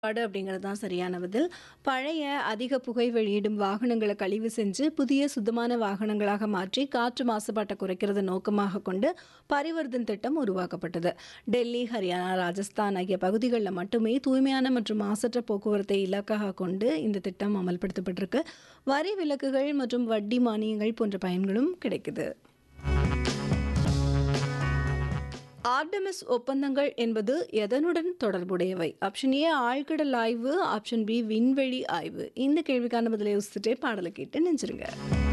பாடு அப்படிங்கிறது தான் சரியான பதில். பழைய அதிக புகை வெளியிடும் வாகனங்கள கழிவு செஞ்சு, புதிய சுத்தமான வாகனங்களாக மாற்றி காற்று மாசுபாட்ட குறைக்கிறத நோக்கமாக கொண்டு பரிவர்த்தன் திட்டம் உருவாக்கப்பட்டது. டெல்லி, ஹரியானா, ராஜஸ்தான் ஆகிய பகுதிகள்ல மட்டுமே தூய்மையான மற்றும் மாசற்ற போக்குவரத்தை இலக்காக கொண்டு இந்த திட்டம் அமல்படுத்தப்பட்டிருக்கு. வரி விலக்குகள் மற்றும் வட்டி மானியங்கள் போன்ற பயன்களும் கிடைக்குது. ஆர்டெமிஸ் ஒப்பந்தங்கள் என்பது எதனுடன் தொடர்புடையவை? ஆப்ஷன் ஏ ஆழ்கடல் ஆய்வு, ஆப்ஷன் பி விண்வெளி ஆய்வு. இந்த கேள்விக்கான பதிலை யோசிச்சுட்டே பாடல கேட்டு நெஞ்சிருங்க.